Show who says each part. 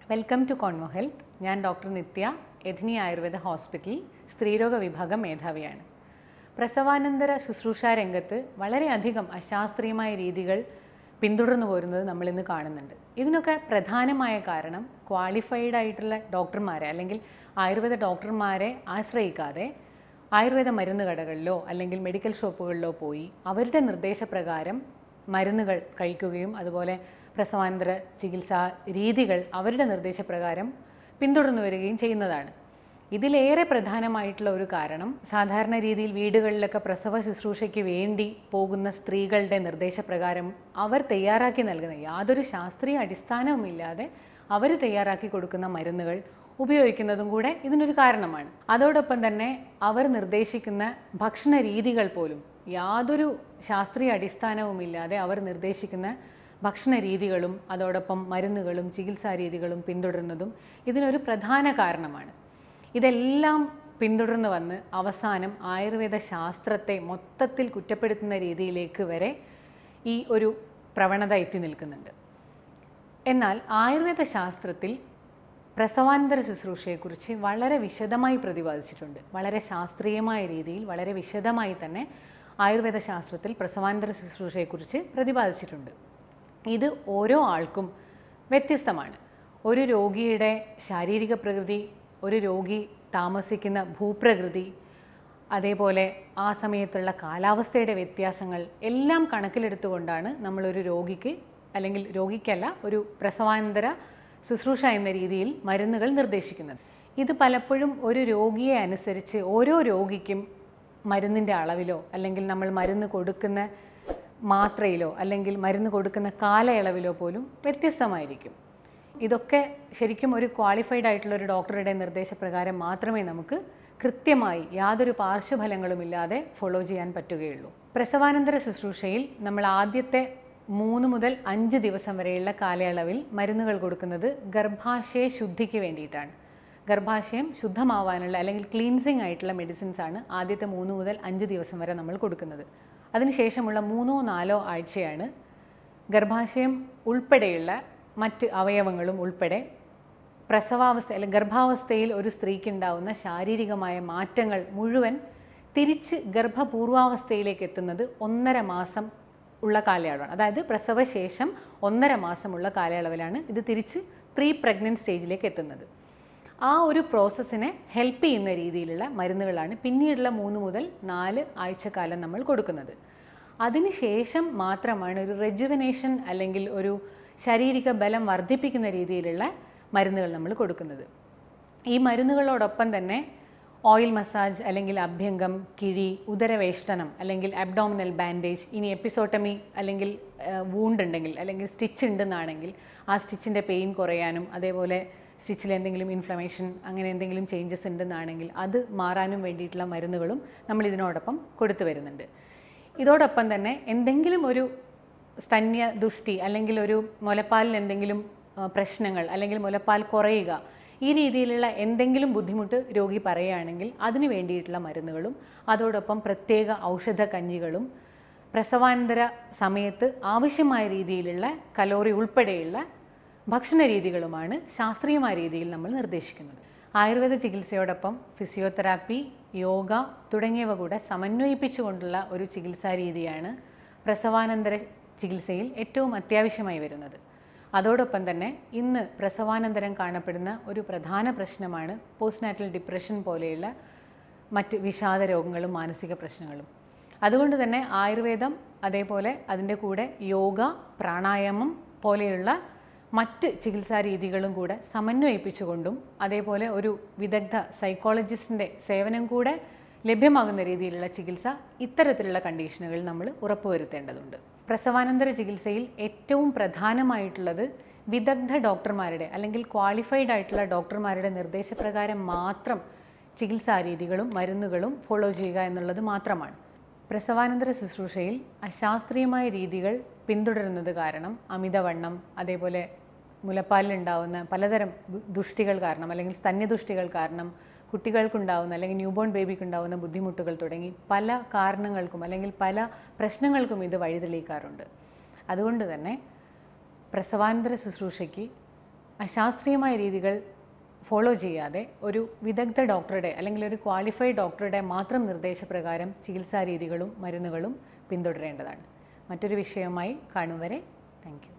Speaker 1: welcome to കോൺമോ health ഞാൻ doctor Nithya എഥിനി ആയുർവേദ ഹോസ്പിറ്റൽ സ്ത്രീരോഗ വിഭാഗം മേധാവിയാണ് പ്രസവാനന്തര ശുശ്രൂഷ രംഗത്ത് വളരെയധികം അശാസ്ത്രീയമായ രീതികൾ പിന്തുടർന്നു പോരുന്നത് നമ്മൾ ഇന്ന് കാണുന്നുണ്ട് ഇതിനൊക്കെ പ്രധാനമായ കാരണം ക്വാളിഫൈഡ് ആയിട്ടുള്ള ഡോക്ടർമാരെ അല്ലെങ്കിൽ ആയുർവേദ ഡോക്ടർമാരെ ആശ്രയിക്കാതെ ആയുർവേദ മരുന്ന് കടകളിലോ അല്ലെങ്കിൽ മെഡിക്കൽ ഷോപ്പുകളിലോ പോയി അവരുടെ നിർദ്ദേശപ്രകാരം മരുന്നുകൾ കഴിക്കുകയും അതുപോലെ പ്രസവാനന്തര ചികിത്സാ രീതികൾ അവരുടെ നിർദ്ദേശപ്രകാരം പിന്തുടർന്നു വരികയും ചെയ്യുന്നതാണ് ഇതിലേറെ പ്രധാനമായിട്ടുള്ള ഒരു കാരണം സാധാരണ രീതിയിൽ വീടുകളിലൊക്കെ പ്രസവ ശുശ്രൂഷയ്ക്ക് വേണ്ടി പോകുന്ന സ്ത്രീകളുടെ നിർദ്ദേശപ്രകാരം അവർ തയ്യാറാക്കി നൽകുന്ന യാതൊരു ശാസ്ത്രീയ അടിസ്ഥാനവുമില്ലാതെ അവർ തയ്യാറാക്കി കൊടുക്കുന്ന മരുന്നുകൾ ഉപയോഗിക്കുന്നതും കൂടെ ഇതിനൊരു കാരണമാണ് അതോടൊപ്പം തന്നെ അവർ നിർദ്ദേശിക്കുന്ന ഭക്ഷണ രീതികൾ പോലും യാതൊരു ശാസ്ത്രീയ അടിസ്ഥാനവുമില്ലാതെ അവർ നിർദ്ദേശിക്കുന്ന ഭക്ഷണ രീതികളും അതോടൊപ്പം മരുന്നുകളും ചികിത്സാ രീതികളും പിന്തുടരുന്നതും ഇതിനൊരു പ്രധാന കാരണമാണ് ഇതെല്ലാം പിന്തുടർന്ന് വന്ന് അവസാനം ആയുർവേദ ശാസ്ത്രത്തെ മൊത്തത്തിൽ കുറ്റപ്പെടുത്തുന്ന രീതിയിലേക്ക് വരെ ഈ ഒരു പ്രവണത എത്തി നിൽക്കുന്നുണ്ട് എന്നാൽ ആയുർവേദ ശാസ്ത്രത്തിൽ പ്രസവാനന്തര ശുശ്രൂഷയെക്കുറിച്ച് വളരെ വിശദമായി പ്രതിപാദിച്ചിട്ടുണ്ട് വളരെ ശാസ്ത്രീയമായ രീതിയിൽ വളരെ വിശദമായി തന്നെ ആയുർവേദ ശാസ്ത്രത്തിൽ പ്രസവാനന്തര ശുശ്രൂഷയെക്കുറിച്ച് പ്രതിപാദിച്ചിട്ടുണ്ട് ഇത് ഓരോ ആൾക്കും വ്യത്യസ്തമാണ് ഒരു രോഗിയുടെ ശാരീരിക പ്രകൃതി ഒരു രോഗി താമസിക്കുന്ന ഭൂപ്രകൃതി അതേപോലെ ആ സമയത്തുള്ള കാലാവസ്ഥയുടെ വ്യത്യാസങ്ങൾ എല്ലാം കണക്കിലെടുത്തുകൊണ്ടാണ് നമ്മളൊരു രോഗിക്ക് അല്ലെങ്കിൽ രോഗിക്കല്ല ഒരു പ്രസവാനന്തര ശുശ്രൂഷ എന്ന രീതിയിൽ മരുന്നുകൾ നിർദ്ദേശിക്കുന്നത് ഇത് പലപ്പോഴും ഒരു രോഗിയെ അനുസരിച്ച് ഓരോ രോഗിക്കും മരുന്നിൻ്റെ അളവിലോ അല്ലെങ്കിൽ നമ്മൾ മരുന്ന് കൊടുക്കുന്ന മാത്രയിലോ അല്ലെങ്കിൽ മരുന്ന് കൊടുക്കുന്ന കാലയളവിലോ പോലും വ്യത്യസ്തമായിരിക്കും ഇതൊക്കെ ശരിക്കും ഒരു ക്വാളിഫൈഡ് ആയിട്ടുള്ള ഒരു ഡോക്ടറുടെ നിർദ്ദേശപ്രകാരം മാത്രമേ നമുക്ക് കൃത്യമായി യാതൊരു പാർശ്വഫലങ്ങളുമില്ലാതെ ഫോളോ ചെയ്യാൻ പറ്റുകയുള്ളൂ പ്രസവാനന്തര ശുശ്രൂഷയിൽ നമ്മൾ ആദ്യത്തെ മൂന്ന് മുതൽ അഞ്ച് ദിവസം വരെയുള്ള കാലയളവിൽ മരുന്നുകൾ കൊടുക്കുന്നത് ഗർഭാശയ ശുദ്ധിക്ക് വേണ്ടിയിട്ടാണ് ഗർഭാശയം ശുദ്ധമാവാനുള്ള അല്ലെങ്കിൽ ക്ലീൻസിങ് ആയിട്ടുള്ള മെഡിസിൻസ് ആണ് ആദ്യത്തെ മൂന്ന് മുതൽ അഞ്ച് ദിവസം വരെ നമ്മൾ കൊടുക്കുന്നത് അതിനുശേഷമുള്ള മൂന്നോ നാലോ ആഴ്ചയാണ് ഗർഭാശയം ഉൾപ്പെടെയുള്ള മറ്റ് അവയവങ്ങളും ഉൾപ്പെടെ പ്രസവാവസ്ഥ അല്ലെങ്കിൽ ഗർഭാവസ്ഥയിൽ ഒരു സ്ത്രീക്ക് ഉണ്ടാവുന്ന ശാരീരികമായ മാറ്റങ്ങൾ മുഴുവൻ തിരിച്ച് ഗർഭപൂർവാവസ്ഥയിലേക്ക് എത്തുന്നത് ഒന്നര മാസം ഉള്ള കാലയളവാണ് അതായത് പ്രസവശേഷം ഒന്നര മാസമുള്ള കാലയളവിലാണ് ഇത് തിരിച്ച് പ്രീ പ്രഗ്നൻറ്റ് സ്റ്റേജിലേക്ക് എത്തുന്നത് ആ ഒരു പ്രോസസ്സിനെ ഹെൽപ്പ് ചെയ്യുന്ന രീതിയിലുള്ള മരുന്നുകളാണ് പിന്നീടുള്ള മൂന്ന് മുതൽ നാല് ആഴ്ചക്കാലം നമ്മൾ കൊടുക്കുന്നത് അതിനുശേഷം മാത്രമാണ് ഒരു റെജുവനേഷൻ അല്ലെങ്കിൽ ഒരു ശാരീരിക ബലം വർദ്ധിപ്പിക്കുന്ന രീതിയിലുള്ള മരുന്നുകൾ നമ്മൾ കൊടുക്കുന്നത് ഈ മരുന്നുകളോടൊപ്പം തന്നെ ഓയിൽ മസാജ് അല്ലെങ്കിൽ അഭ്യംഗം കിഴി ഉദരവേഷ്ടനം അല്ലെങ്കിൽ അബ്ഡോമിനൽ ബാൻഡേജ് ഇനി എപ്പിസോട്ടമി അല്ലെങ്കിൽ വൂണ്ട് ഉണ്ടെങ്കിൽ അല്ലെങ്കിൽ സ്റ്റിച്ച് ഉണ്ടെന്നാണെങ്കിൽ ആ സ്റ്റിച്ചിൻ്റെ പെയിൻ കുറയാനും അതേപോലെ സ്റ്റിച്ചിൽ എന്തെങ്കിലും ഇൻഫ്ലമേഷൻ അങ്ങനെ എന്തെങ്കിലും ചേഞ്ചസ് ഉണ്ടെന്നാണെങ്കിൽ അത് മാറാനും വേണ്ടിയിട്ടുള്ള മരുന്നുകളും നമ്മൾ ഇതിനോടൊപ്പം കൊടുത്തു വരുന്നുണ്ട് ഇതോടൊപ്പം തന്നെ എന്തെങ്കിലും ഒരു സ്തന്യ ദുഷ്ടി അല്ലെങ്കിൽ ഒരു മുലപ്പാലിൽ എന്തെങ്കിലും പ്രശ്നങ്ങൾ അല്ലെങ്കിൽ മുലപ്പാൽ കുറയുക ഈ രീതിയിലുള്ള എന്തെങ്കിലും ബുദ്ധിമുട്ട് രോഗി പറയുകയാണെങ്കിൽ അതിന് വേണ്ടിയിട്ടുള്ള മരുന്നുകളും അതോടൊപ്പം പ്രത്യേക ഔഷധ കഞ്ഞികളും പ്രസവാനന്തര സമയത്ത് ആവശ്യമായ രീതിയിലുള്ള കലോറി ഉൾപ്പെടെയുള്ള ഭക്ഷണ രീതികളുമാണ് ശാസ്ത്രീയമായ രീതിയിൽ നമ്മൾ നിർദ്ദേശിക്കുന്നത് ആയുർവേദ ചികിത്സയോടൊപ്പം ഫിസിയോതെറാപ്പി യോഗ തുടങ്ങിയവ കൂടെ സമന്വയിപ്പിച്ചുകൊണ്ടുള്ള ഒരു ചികിത്സാ രീതിയാണ് പ്രസവാനന്തര ചികിത്സയിൽ ഏറ്റവും അത്യാവശ്യമായി വരുന്നത് അതോടൊപ്പം തന്നെ ഇന്ന് പ്രസവാനന്തരം കാണപ്പെടുന്ന ഒരു പ്രധാന പ്രശ്നമാണ് പോസ്റ്റ്നാറ്റൽ ഡിപ്രഷൻ പോലെയുള്ള മറ്റ് വിഷാദ രോഗങ്ങളും മാനസിക പ്രശ്നങ്ങളും അതുകൊണ്ട് തന്നെ ആയുർവേദം അതേപോലെ അതിൻ്റെ കൂടെ യോഗ പ്രാണായാമം പോലെയുള്ള മറ്റ് ചികിത്സാ രീതികളും കൂടെ സമന്വയിപ്പിച്ചുകൊണ്ടും അതേപോലെ ഒരു വിദഗ്ധ സൈക്കോളജിസ്റ്റിൻ്റെ സേവനം കൂടെ ലഭ്യമാകുന്ന രീതിയിലുള്ള ചികിത്സ ഇത്തരത്തിലുള്ള കണ്ടീഷനുകളിൽ നമ്മൾ ഉറപ്പുവരുത്തേണ്ടതുണ്ട് പ്രസവാനന്തര ചികിത്സയിൽ ഏറ്റവും പ്രധാനമായിട്ടുള്ളത് വിദഗ്ധ ഡോക്ടർമാരുടെ അല്ലെങ്കിൽ ക്വാളിഫൈഡ് ആയിട്ടുള്ള ഡോക്ടർമാരുടെ നിർദ്ദേശപ്രകാരം മാത്രം ചികിത്സാ രീതികളും മരുന്നുകളും ഫോളോ ചെയ്യുക എന്നുള്ളത് മാത്രമാണ് പ്രസവാനന്തര ശുശ്രൂഷയിൽ അശാസ്ത്രീയമായ രീതികൾ പിന്തുടരുന്നത് കാരണം അമിതവണ്ണം അതേപോലെ മുലപ്പാലിലുണ്ടാവുന്ന പലതരം ദുഷ്ടികൾ കാരണം അല്ലെങ്കിൽ സ്തന്യദുഷ്ടികൾ കാരണം കുട്ടികൾക്കുണ്ടാവുന്ന അല്ലെങ്കിൽ ന്യൂബോൺ ബേബിക്കുണ്ടാവുന്ന ബുദ്ധിമുട്ടുകൾ തുടങ്ങി പല കാരണങ്ങൾക്കും അല്ലെങ്കിൽ പല പ്രശ്നങ്ങൾക്കും ഇത് വഴിതെളിയിക്കാറുണ്ട് അതുകൊണ്ട് തന്നെ പ്രസവാനന്തര ശുശ്രൂഷയ്ക്ക് അശാസ്ത്രീയമായ രീതികൾ ഫോളോ ചെയ്യാതെ ഒരു വിദഗ്ധ ഡോക്ടറുടെ അല്ലെങ്കിൽ ഒരു ക്വാളിഫൈഡ് ഡോക്ടറുടെ മാത്രം നിർദ്ദേശപ്രകാരം ചികിത്സാ രീതികളും മരുന്നുകളും പിന്തുടരേണ്ടതാണ് മറ്റൊരു വിഷയവുമായി കാണും വരെ താങ്ക് യു